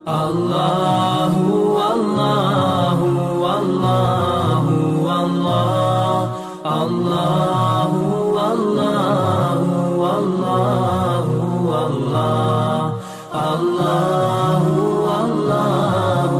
الله والله والله والله الله والله والله والله الله والله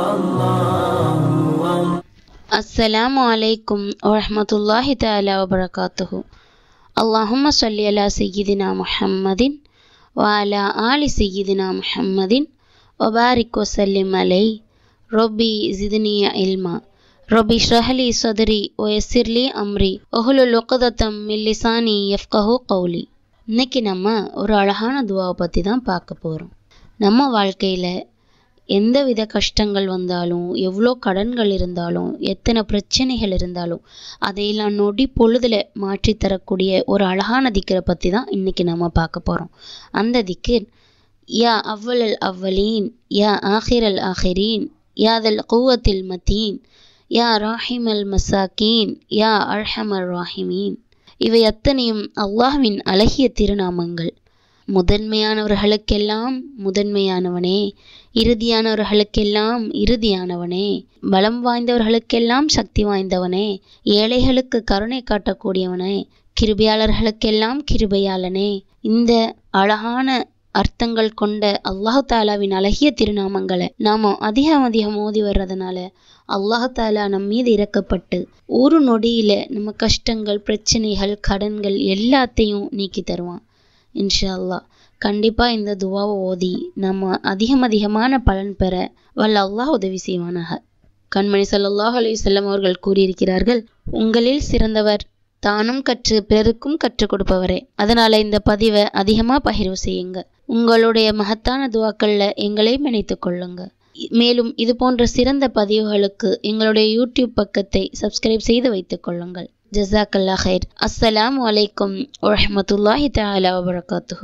والله والله அஸ்ஸலாமு அலைக்கும் வரஹ்மத்துல்லாஹி தஆலா வபரகாத்துஹு அல்லாஹும்ம ஸல்லி அலா சய்யிதினா முஹம்மதின் வஅலா ஆலி சய்யிதினா முஹம்மதின் வபாரிக் வசல்லிம் அலை ரொபி ஜிதுனிய இல்மா ரொபி ஷ்ரஹலி சதுரி ஒயசிர்லி அம்ரி ஒஹுலுல் உக்தத்தம் மின் லிசானி யஃப்கஹு கௌலி இன்னைக்கு நம்ம ஒரு அழகான துவாவை பற்றி தான் பார்க்க போகிறோம் நம்ம வாழ்க்கையில் எந்தவித கஷ்டங்கள் வந்தாலும் எவ்வளோ கடன்கள் இருந்தாலும் எத்தனை பிரச்சனைகள் இருந்தாலும் அதையெல்லாம் நொடி பொழுதுல மாற்றி தரக்கூடிய ஒரு அழகான திக்கரை பற்றி தான் இன்னைக்கு நம்ம பார்க்க போகிறோம் அந்த திக்கர் யா அவ்வளல் அவ்வலீன் யா ஆஹிரல் ஆஹிரீன் யாதல் குவத்தில் மத்தீன் யா ராஹிமல் மசாக்கீன் யா அர்ஹமர் ராஹிமீன் இவை அத்தனையும் அல்லாஹ்வின் அழகிய திருநாமங்கள் முதன்மையானவர்களுக்கெல்லாம் முதன்மையானவனே இறுதியானவர்களுக்கெல்லாம் இறுதியானவனே பலம் வாய்ந்தவர்களுக்கெல்லாம் சக்தி வாய்ந்தவனே ஏழைகளுக்கு கருணை காட்டக்கூடியவனே கிருபையாளர்களுக்கெல்லாம் கிருபையாளனே இந்த அழகான அர்த்தங்கள் கொண்ட அல்லாஹு தாலாவின் அழகிய திருநாமங்களை நாம அதிகம் அதிகம் மோதி வர்றதுனால அல்லாஹு தாலா நம் மீது இறக்கப்பட்டு ஒரு நொடியில நம்ம கஷ்டங்கள் பிரச்சனைகள் கடன்கள் எல்லாத்தையும் நீக்கி தருவான் இன்ஷா அல்லாஹ் கண்டிப்பாக இந்த துவாவை ஓதி நம்ம அதிகம் அதிகமான பலன் பெற வல்ல அல்லாஹ் உதவி செய்வானாக கண்மணி ஸல்லல்லாஹு அலைஹி வஸல்லம் அவர்கள் கூறியிருக்கிறார்கள் உங்களில் சிறந்தவர் தானும் கற்று பிறருக்கும் கற்றுக் கொடுப்பவரே அதனால இந்த பதிவை அதிகமாக பகிர்வு செய்யுங்க உங்களுடைய மகத்தான துவாக்கள்ல எங்களையும் இணைத்துக் கொள்ளுங்க மேலும் இது போன்ற சிறந்த பதிவுகளுக்கு எங்களுடைய யூடியூப் பக்கத்தை சப்ஸ்கிரைப் செய்து வைத்துக் கொள்ளுங்கள் ஜஸாக்கல்லா ஹைர் அஸ்ஸலாமு அலைக்கும் வரஹ்மத்துல்லாஹி தஆலா வபரகாத்துஹு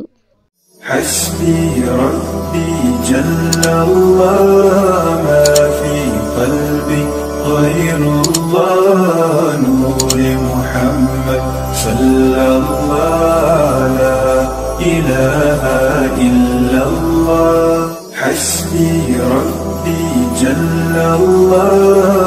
حسبي ربي جل الله ما في قلبي غير الله نور محمد صلى الله لا إله إلا الله حسبي ربي جل الله